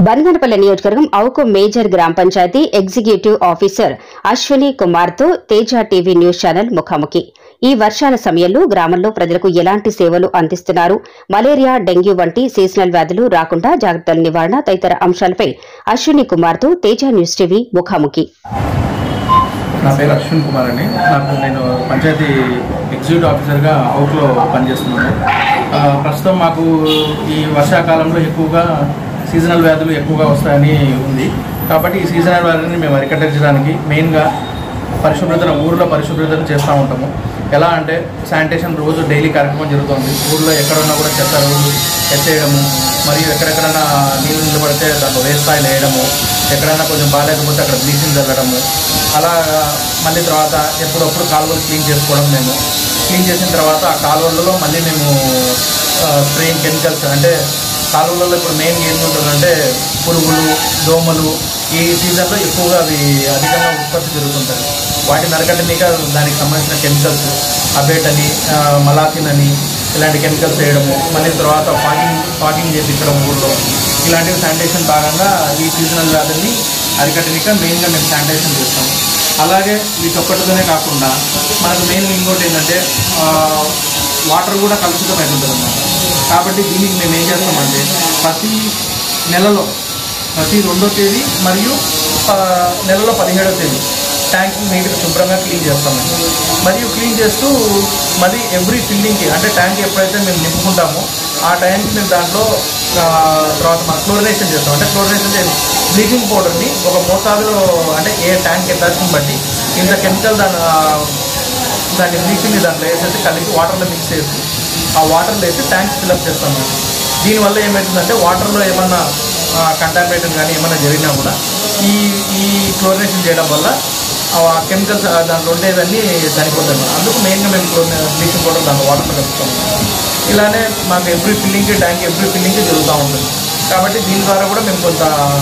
బంధనపల్లి నియోజకవర్గం అవుకు మేజర్ గ్రామ panchayat executive officer Ashwini కుమార్తో తేజ టీవీ న్యూస్ ఛానల్ ముఖాముఖి ఈ వర్షాల సమయంలో గ్రామంలో ప్రజలకు ఎలాంటి సేవలు అందిస్తున్నారు మలేరియా డెంగ్యూ వంటి సీజనల్ వ్యాధులు రాకుండా జాగ్రత్తల నివారణ తదితర అంశాలపై అశ్విని కుమార్తో తేజ న్యూస్ టీవీ ముఖాముఖి నా పేరు అశ్విన్ కుమార్ అండి నాకు నేను పంచాయతీ ఎగ్జిక్యూటివ్ ఆఫీసర్గా అవుట్లో పనిచేస్తున్నాను ఆ, ప్రస్తుతం మాకు ఈ వర్షాకాలంలో ఎక్కువగా సీజనల్ వ్యాధులు ఎక్కువగా వస్తాయని ఉంది కాబట్టి ఈ సీజనల్ వ్యాధులని మేము అరికట్టించడానికి మెయిన్గా పరిశుభ్రతను ఊరిలో పరిశుభ్రతను చేస్తూ ఉంటాము ఎలా అంటే శానిటేషన్ రోజు డైలీ కార్యక్రమం జరుగుతుంది ఊర్లో ఎక్కడున్నా కూడా చెత్త రోజు ఎత్తేయడము మరియు ఎక్కడెక్కడైనా నీళ్ళు నిలబడితే దాంట్లో వేస్తాయిలు వేయడము ఎక్కడైనా కొంచెం బాగాలేకపోతే అక్కడ బ్లీచింగ్ చల్లడము అలా మళ్ళీ తర్వాత ఎప్పుడప్పుడు కాలువలు క్లీన్ చేసుకోవడం మేము క్లీన్ చేసిన తర్వాత ఆ కాలువలలో మళ్ళీ మేము స్ప్రేయింగ్ కెమికల్స్ అంటే కాలువలలో ఇప్పుడు మెయిన్ ఏం ఉంటుందంటే పురుగులు దోమలు ఈ సీజన్లో ఎక్కువగా అవి అధికంగా ఉత్పత్తి జరుగుతుంటాయి వాటిని అరగట్టనీక దానికి సంబంధించిన కెమికల్స్ అబేట్ అని ఆ, మలాథిన్ అని ఇలాంటి కెమికల్స్ వేయడము మళ్ళీ తర్వాత ఫాగింగ్ ఫాగింగ్ చేపించడం ఊళ్ళో ఇలాంటివి శానిటేషన్ భాగంగా ఈ సీజనల్ వ్యాధుల్ని అరికట్టనిక మెయిన్గా మేము శానిటేషన్ చేస్తాము అలాగే వీటొక్కటితోనే కాకుండా మనకు మెయిన్ ఇంకోటి ఏంటంటే ఆ, వాటర్ కూడా కలుషితం అవుతుంటుంది అన్నమాట కాబట్టి దీనికి మేము ఏం చేస్తామంటే ప్రతి నెలలో ప్రతి రెండో తేదీ మరియు ఆ, నెలలో పదిహేడో తేదీ ట్యాంక్ నీట్గా శుభ్రంగా క్లీన్ చేస్తామండి మరియు క్లీన్ చేస్తూ మళ్ళీ ఎవ్రీ ఫిల్లింగ్కి అంటే ట్యాంక్ ఎప్పుడైతే మేము నింపుకుంటామో ఆ టైంకి మేము దాంట్లో ఆ, తర్వాత మనం క్లోరినేషన్ చేస్తాం అంటే క్లోరినేషన్ చేసి బ్లీచింగ్ పౌడర్ని ఒక మోతాదులో అంటే ఏ ట్యాంక్ కెపాసిటీని బట్టి ఇంత కెమికల్ దాని ఆ, దాన్ని బ్లీచింగ్ దాంట్లో వేసేసి కలిపి వాటర్లో మిక్స్ చేసి ఆ వాటర్లో వేసి ట్యాంక్ ఫిల్అప్ చేస్తాం మేము దీనివల్ల ఏమవుతుందంటే వాటర్లో ఏమన్నా కంటామినేషన్ కానీ ఏమన్నా జరిగినా కూడా ఈ ఈ క్లోరినేషన్ చేయడం వల్ల ఆ కెమికల్స్ దాంట్లో ఉండేవన్నీ చనిపోతాయి అన్నమాట. అందుకు మెయిన్గా మేము క్లోరినే బ్లీచింగ్ పౌడర్ దాంట్లో వాటర్లో కలుపుతాం ఇలానే మాకు ఎవ్రీ ఫిల్లింగ్కి ట్యాంక్ ఎవ్రీ ఫిల్లింగ్కి జరుగుతూ ఉంటుంది కాబట్టి దీని ద్వారా కూడా మేము కొంత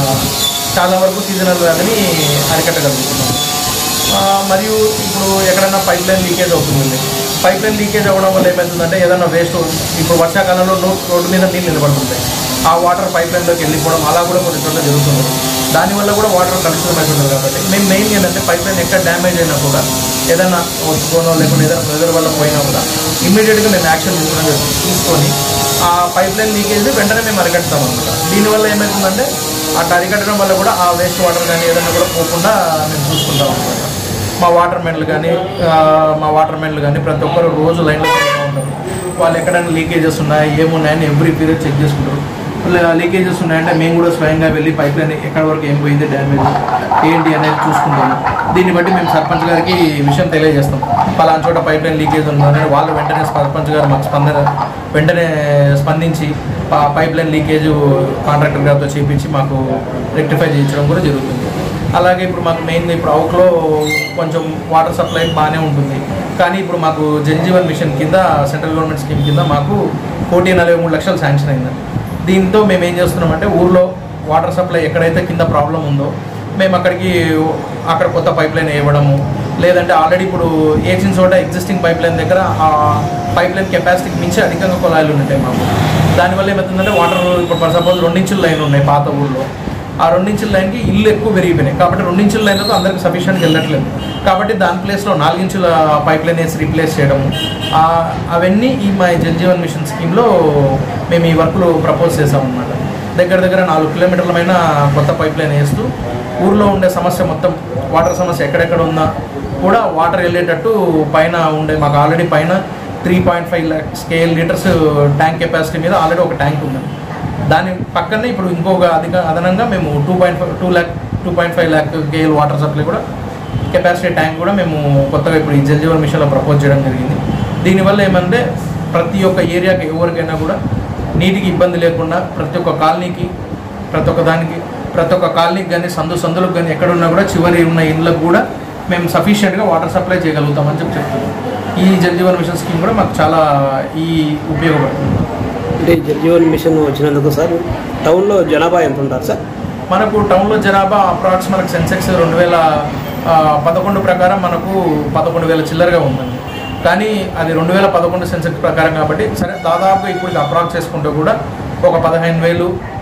చాలా వరకు సీజనల్ వ్యాధిని అరికట్టగలుగుతున్నాం ఆ, మరియు ఇప్పుడు ఎక్కడైనా పైప్ లైన్ లీకేజ్ అవుతుంది పైప్ లైన్ లీకేజ్ అవ్వడం వల్ల ఏమవుతుందంటే ఏదైనా వేస్ట్ ఇప్పుడు వర్షాకాలంలో నో- రోడ్డు మీద నీళ్ళు నిలబడుతుంటాయి ఆ వాటర్ పైప్ లైన్లోకి వెళ్ళిపోవడం అలా కూడా కొన్ని చోట్ల జరుగుతుంది దానివల్ల కూడా వాటర్ కలుషితం అవుతుంది కాబట్టి మేము మెయిన్ ఏంటంటే పైప్ లైన్ ఎక్కడ డ్యామేజ్ అయినా కూడా ఏదైనా వచ్చుకోనో లేకుంటే ఏదైనా వెదర్ వల్ల పోయినా కూడా ఇమ్మీడియట్గా మేము యాక్షన్ తీసుకోవడం జరుగుతుంది. తీసుకొని ఆ పైప్ లైన్ లీకేజ్ వెంటనే మేము అరికడతాం అనమాట దీనివల్ల ఏమవుతుందంటే అట్లా అరికట్టడం వల్ల కూడా ఆ వేస్ట్ వాటర్ కానీ ఏదైనా కూడా పోకుండా మేము చూసుకుంటాం అనమాట మా వాటర్ మెన్లు కానీ ఆ, మా వాటర్ మెన్లు కానీ ప్రతి ఒక్కరు రోజు లైన్లో తిరుగుతూ ఉంటారు వాళ్ళు ఎక్కడైనా లీకేజెస్ ఉన్నాయా ఏమున్నాయని ఎవ్రీ పీరియడ్ చెక్ చేసుకుంటారు లీకేజెస్ ఉన్నాయంటే మేము కూడా స్వయంగా వెళ్ళి పైప్ లైన్ ఎక్కడ వరకు ఏం పోయింది డ్యామేజ్ ఏంటి అనేది చూసుకుంటాము దీన్ని బట్టి మేము సర్పంచ్ గారికి ఈ విషయం తెలియజేస్తాం పలానా చోట పైప్ లైన్ లీకేజ్ ఉందని వాళ్ళు వెంటనే సర్పంచ్ గారు మాకు స్పందన వెంటనే స్పందించి ఆ పైప్ లైన్ లీకేజ్ కాంట్రాక్టర్ గారితో చేపించి మాకు రెక్టిఫై చేయించడం కూడా జరుగుతుంది అలాగే ఇప్పుడు మాకు మెయిన్ ఇప్పుడు అవుట్లో కొంచెం వాటర్ సప్లై బాగానే ఉంటుంది కానీ ఇప్పుడు మాకు జల్ జీవన్ మిషన్ కింద సెంట్రల్ గవర్నమెంట్ స్కీమ్ కింద మాకు కోటి నలభై మూడు లక్షలు శాంక్షన్ అయింది దీంతో మేము ఏం చేస్తున్నామంటే ఊర్లో వాటర్ సప్లై ఎక్కడైతే కింద ప్రాబ్లం ఉందో మేము అక్కడికి అక్కడ కొత్త పైప్ లైన్ వేయడము లేదంటే ఆల్రెడీ ఇప్పుడు వేసిన చోట ఎగ్జిస్టింగ్ పైప్ లైన్ దగ్గర ఆ పైప్ లైన్ కెపాసిటీకి మించి అధికంగా కుళాయిలు ఉంటాయి మాకు దానివల్ల ఏమవుతుందంటే వాటర్ ఇప్పుడు ఫర్ సపోజ్ రెండించుల లైన్ ఉన్నాయి పాత ఊళ్ళో ఆ రెండించుల లైన్కి ఇల్లు ఎక్కువ పెరిగిపోయినాయి కాబట్టి రెండించుల లైన్లతో అందరికి సఫిషియెంట్గా వెళ్ళట్లేదు కాబట్టి దాని ప్లేస్లో నాలుగించుల పైప్ లైన్ వేసి రీప్లేస్ చేయడము ఆ, అవన్నీ ఈ మా జల్ జీవన్ మిషన్ స్కీమ్లో మేము ఈ వర్క్లు ప్రపోజ్ చేసామన్నమాట దగ్గర దగ్గర నాలుగు కిలోమీటర్లమైన కొత్త పైప్ లైన్ వేస్తూ ఊర్లో ఉండే సమస్య మొత్తం వాటర్ సమస్య ఎక్కడెక్కడ ఉన్నా కూడా వాటర్ వెళ్ళేటట్టు పైన ఉండే మాకు ఆల్రెడీ పైన three point five lakh scale litres tank capacity మీద ఆల్రెడీ ఒక ట్యాంక్ ఉంది దాని పక్కనే ఇప్పుడు ఇంకొక అధిక అదనంగా మేము two point five two lakh two point five lakh KL water supply కూడా కెపాసిటీ ట్యాంక్ కూడా మేము కొత్తగా ఇప్పుడు ఈ జల్ జీవన్ మిషన్లో ప్రపోజ్ చేయడం జరిగింది దీనివల్ల ఏమంటే ప్రతి ఒక్క ఏరియాకి ఎవరికైనా కూడా నీటికి ఇబ్బంది లేకుండా ప్రతి ఒక్క కాలనీకి ప్రతి ఒక్క దానికి ప్రతి ఒక్క కాలనీకి కానీ సందు సందులకు కానీ ఎక్కడున్నా కూడా చివరి ఉన్న ఇళ్ళకు కూడా మేము సఫిషియెంట్గా వాటర్ సప్లై చేయగలుగుతామని చెప్పి చెప్తున్నాం ఈ జల్ జీవన్ మిషన్ స్కీమ్ కూడా మాకు చాలా ఈ ఉపయోగపడుతుంది అంటే ఈ జల్ జీవన్ మిషన్ వచ్చినందుకు సార్ టౌన్లో జనాభా ఎంత ఉంటారు సార్ మనకు టౌన్లో జనాభా అప్రాక్స్ మనకు సెన్సెక్స్ రెండు వేల ఆ, పదకొండు ప్రకారం మనకు పదకొండు వేల చిల్లరగా ఉందండి కానీ అది రెండు వేల పదకొండు సెన్సెక్స్ ప్రకారం కాబట్టి సరే దాదాపుగా ఇప్పుడు అప్రాక్స్ చేసుకుంటే కూడా ఒక పదిహేను వేలు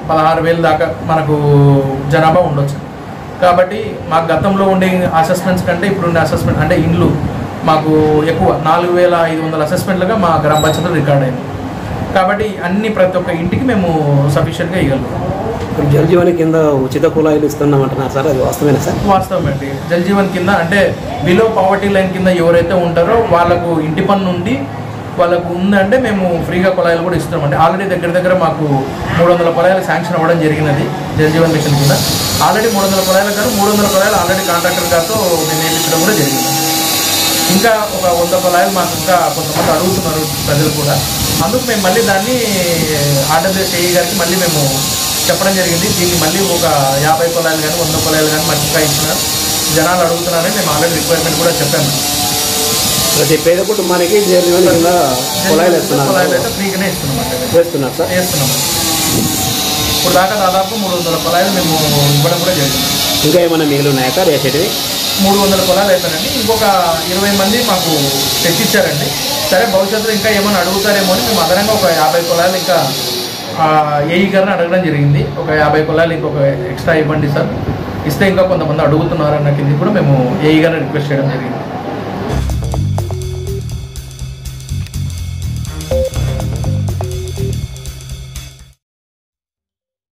పదహారు వేలు దాకా మనకు జనాభా ఉండొచ్చు కాబట్టి మా గతంలో ఉండే అసెస్మెంట్స్ కంటే ఇప్పుడు ఉండే అసెస్మెంట్ అంటే ఇండ్లు మాకు ఎక్కువ నాలుగు వేల ఐదు వందల అసెస్మెంట్లుగా మా గ్రామ పంచాయతీలో రికార్డ్ అయింది కాబట్టి అన్ని ప్రతి ఒక్క ఇంటికి మేము సఫిషియెంట్గా ఇవ్వగలుగుతాం ఇప్పుడు జల్ జీవన్ కింద ఉచిత కుళాయిలు ఇస్తున్నామంటున్నారు సార్ అది వాస్తవేనా సార్ వాస్తవం అండి జల్ జీవన్ కింద అంటే బిలో పావర్టీ లైన్ కింద ఎవరైతే ఉంటారో వాళ్ళకు ఇంటి పన్ను నుండి వాళ్ళకు ఉందంటే మేము ఫ్రీగా కుళాయిలు కూడా ఇస్తున్నామండి ఆల్రెడీ దగ్గర దగ్గర మాకు మూడు వందల కుళాయిలు శాంక్షన్ అవ్వడం జరిగినది జల్ జీవన్ మిషన్ కింద ఆల్రెడీ మూడు వందల కుళాయిలు కాదు మూడు వందల కుళాయిలు ఆల్రెడీ కాంట్రాక్టర్ గారితో మేము వేయించడం కూడా జరిగింది ఇంకా ఒక వంద కుళాయిలు మాకు ఇంకా కొంతమంది అడుగుతున్నారు ప్రజలు కూడా అందుకు మేము మళ్ళీ దాన్ని ఆంధ్రప్రదేశ్ ఏఈ గారికి మళ్ళీ మేము చెప్పడం జరిగింది దీన్ని మళ్ళీ ఒక యాభై కుళాయిలు కానీ వంద కుళాయిలు కానీ మాకు ఇంకా ఇచ్చిన జనాలు అడుగుతున్నారని మేము ఆల్రెడీ రిక్వైర్మెంట్ కూడా చెప్పాము ప్రతి పేద కుటుంబానికి జల్ జీవన్ కింద కుళాయిలు కుళాయిలు అయితే ఇస్తున్నారు ఫ్రీగానే ఇస్తున్నాం అంటే వేస్తున్నారు సార్ వేస్తున్నాం ఇప్పుడు దాకా దాదాపు మూడు వందల కుళాయిలు మేము ఇవ్వడం కూడా జరిగింది ఇంకా ఏమైనా మిగిలి ఉన్నాయా సార్ వేసేటివి మూడు వందల కులాలు అయిపోయినండి ఇంకొక ఇరవై మంది మాకు తెచ్చిచ్చారండి సరే భవిష్యత్తులో ఇంకా ఏమైనా అడుగుతారేమో అని మేము అదనంగా ఒక యాభై కులాలు ఇంకా ఆ, ఏఈ గారిని అడగడం జరిగింది ఒక యాభై కులాలు ఇంకొక ఎక్స్ట్రా ఇవ్వండి సార్ ఇస్తే ఇంకా కొంతమంది అడుగుతున్నారు అన్న కింద కూడా మేము ఏఈ గారిని రిక్వెస్ట్ చేయడం జరిగింది